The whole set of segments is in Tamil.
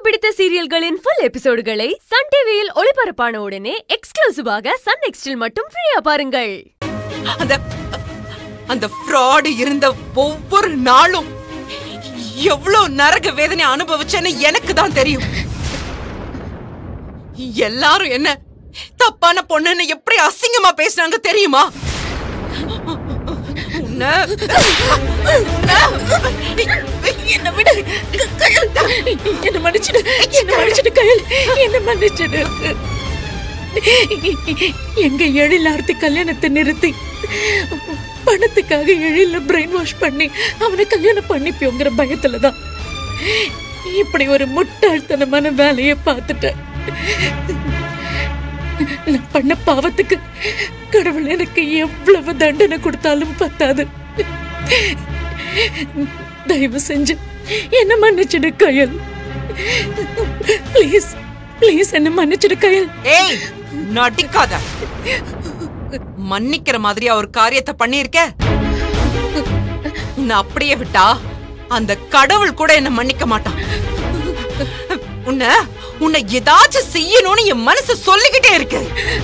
பிடித்த சீரியல்களின் ஃபுல் எபிசோடுகளை சன் டிவியில் ஒளிபரப்பான உடனே எக்ஸ்க்ளூசிவாக சன் நெக்ஸ்டில் மட்டும் ஃப்ரீயா பாருங்கள் அந்த அந்த ஃப்ராடு இருந்த ஒவ்வொரு நாளும் எவ்வளவு நரக வேதனை அனுபவிச்சேன்னு எனக்கு தான் தெரியும் எல்லாரும் என்ன தப்பான பொண்ணுன்னு எப்படி அசிங்கமா பேசுனாங்க தெரியுமா உன்னை என்ன விடு க- கயல் என்ன மன்னிச்சிடு என்ன மன்னிச்சிடு கயல் என்ன மன்னிச்சிடு எங்க எழிலார்த்தி கல்யாணத்தை நிறுத்தி பணத்துக்காக எழில பிரெயின் வாஷ் பண்ணி அவனை கல்யாணம் பண்ணிப்பியோங்கிற பயத்துல தான் இப்படி ஒரு முட்டாள்தனமான வேலையை பார்த்துட்டேன் நான் பண்ண பாவத்துக்கு கடவுள் எனக்கு எவ்வளவு தண்டனை கொடுத்தாலும் பத்தாது தயவு செஞ்சு என்ன மன்னிச்சிடு கயல் ப்ளீஸ் ப்ளீஸ் என்ன மன்னிச்சிடு கயல் ஏய் நடிக்காத மன்னிக்கிற மாதிரியா ஒரு காரியத்தை பண்ணிருக்க உன்னை அப்படியே விட்டா அந்த கடவுள் கூட என்ன மன்னிக்க மாட்டான் உன்னை உன்னை ஏதாச்சும் செய்யணும்னு என் மனசு சொல்லிக்கிட்டே இருக்கு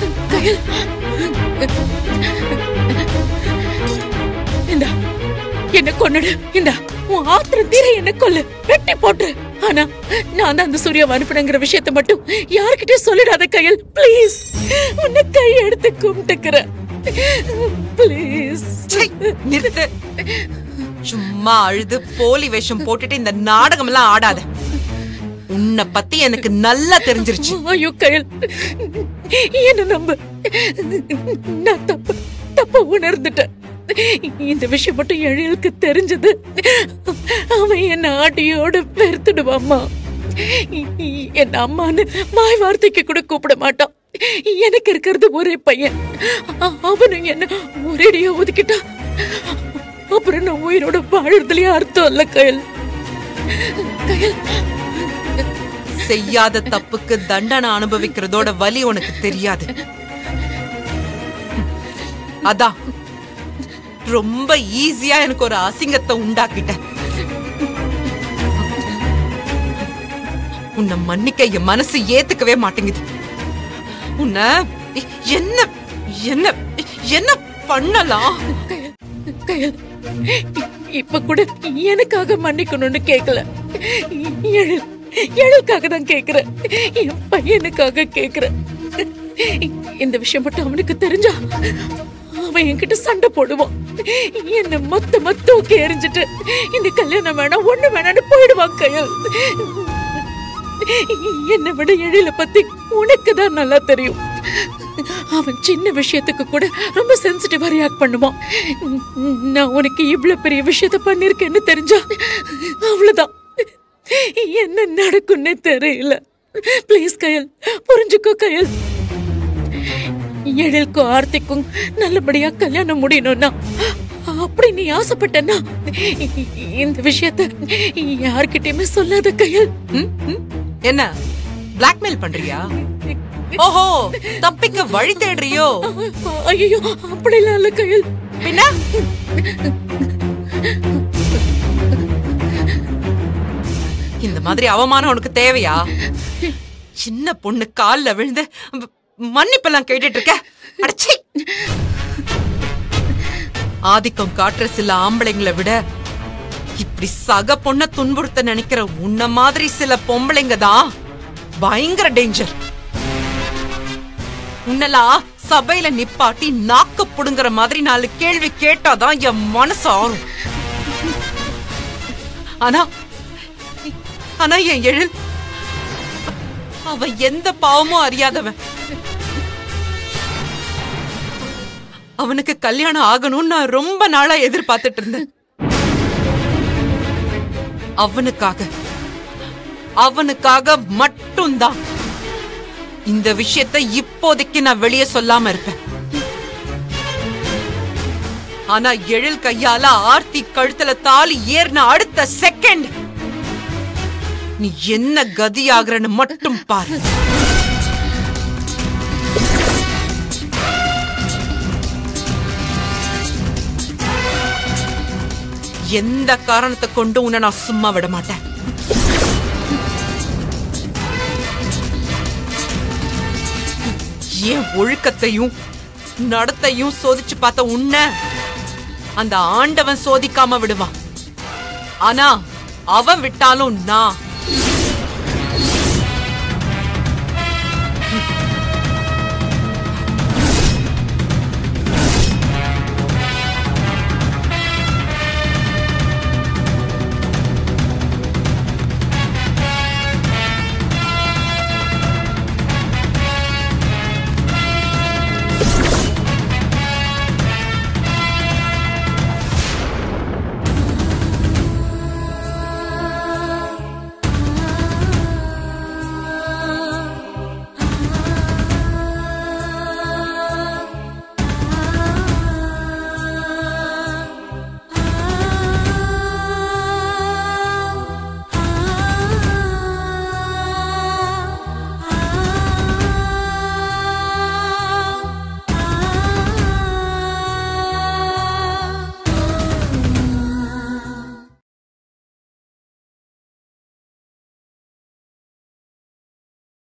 இந்தா என்ன கொன்னுடு இந்தா உன் ஆத்திரம் தீர என்ன கொல்லு வெட்டி போட்டு ஆனா நான் தான் அந்த சூர்யாவை அனுப்பினங்கிற விஷயத்தை மட்டும் யார்கிட்டயும் சொல்லிடாத கையல் ப்ளீஸ் உன்னை கை எடுத்து கும்பிட்டுக்கிறேன் ப்ளீஸ் சை, நிறுத்து சும்மா அழுது போலி வேஷம் போட்டுட்டு இந்த நாடகம் எல்லாம் ஆடாத உன்னை பத்தி எனக்கு நல்லா தெரிஞ்சிருச்சு ஐயோ கயல் என்ன நம்ப நான் தப்பு தப்பு உணர்ந்துட்டேன் இந்த விஷயம் மட்டும் எழிலுக்கு தெரிஞ்சது அவன் என்ன ஆட்டியோட வெறுத்துடுவாம்மா என் அம்மான்னு வாய் வார்த்தைக்கு கூட கூப்பிட மாட்டான் எனக்கு இருக்கிறது ஒரே பையன் அ- அவனும் என்ன ஒரேடியா ஒதுக்கிட்டான் அப்புறம் நான் உயிரோட வாழறதுலயே அர்த்தம் இல்ல கயல் கயல் செய்யாத தப்புக்கு தண்டனை அனுபவிக்கிறதோட வலி உனக்கு தெரியாது அதான் ரொம்ப ஈஸியா எனக்கு ஒரு அசிங்கத்தை உண்டாக்கிட்ட உன்னை மன்னிக்க என் மனசு ஏத்துக்கவே மாட்டேங்குது உன்னை என்ன என்ன என்ன பண்ணலாம் கயல் இப்ப கூட எனக்காக மன்னிக்கணும்னு கேக்கல எழில் எழிலுக்காக தான் கேக்குறேன் என் பையனுக்காக கேக்குறேன் இந்த விஷயம் மட்டும் அவனுக்கு தெரிஞ்சா அவன் என்கிட்ட சண்டை போடுவான் என்ன மொத்தமா தூக்கி எறிஞ்சிட்டு இந்த கல்யாணம் வேணாம் ஒண்ணு வேணாம்னு போயிடுவான் கயல் என்னை விட எழில பத்தி உனக்கு தான் நல்லா தெரியும் அவன் சின்ன விஷயத்துக்கு கூட ரொம்ப சென்சிட்டிவா ரியாக்ட் பண்ணுவான் நான் உனக்கு இவ்வளவு பெரிய விஷயத்த பண்ணிருக்கேன்னு தெரிஞ்சா அவ்வளவுதான் என்ன நடக்கும்னே தெரியல ப்ளீஸ் கயல் புரிஞ்சுக்கோ கயல் எழிலுக்கும் ஆர்த்திக்கும் நல்லபடியா கல்யாணம் முடியணும்னா அப்படி நீ ஆசைப்பட்டனா இந்த விஷயத்த யார்கிட்டயுமே சொல்லாத கயல் ம்? ம்? என்ன பிளாக்மெயில் பண்றியா ஓஹோ தப்பிக்க வழி தேடுறியோ ஐயோ அப்படிலாம் இல்ல கயல் பின்ன இந்த மாதிரி அவமானம் உனக்கு தேவையா சின்ன பொண்ணு கால்ல விழுந்து ம- மன்னிப்பெல்லாம் கேட்டுட்டு இருக்க அடச்சீ ஆதிக்கம் காட்டுற சில ஆம்பளைங்களை விட இப்படி சக பொண்ண துன்புறுத்த நினைக்கிற உன்ன மாதிரி சில பொம்பளைங்க தான் பயங்கர டேஞ்சர் உன்னெல்லாம் சபையில நிப்பாட்டி நாக்க புடுங்குற மாதிரி நாலு கேள்வி கேட்டாதான் என் மனசு ஆறும் ஆனா ஆனா என் எழில் அவன் எந்த பாவமும் அறியாதவன் அவனுக்கு கல்யாணம் ஆகணும்னு நான் ரொம்ப நாளா எதிர்பார்த்துட்டு இருந்தேன் அவனுக்காக அவனுக்காக மட்டும்தான் இந்த விஷயத்தை இப்போதைக்கு நான் வெளியே சொல்லாம இருப்பேன் ஆனா எழில் கையால ஆர்த்தி கழுத்துல தாலி ஏறின அடுத்த செகண்ட் நீ என்ன கதி ஆகுறன்னு மட்டும் பாரு எந்த காரணத்தை கொண்டு உன்னை நான் சும்மா விட மாட்டேன் என் ஒழுக்கத்தையும் நடத்தையும் சோதிச்சு பார்த்த உன்னை அந்த ஆண்டவன் சோதிக்காம விடுவான் ஆனா அவன் விட்டாலும் நான்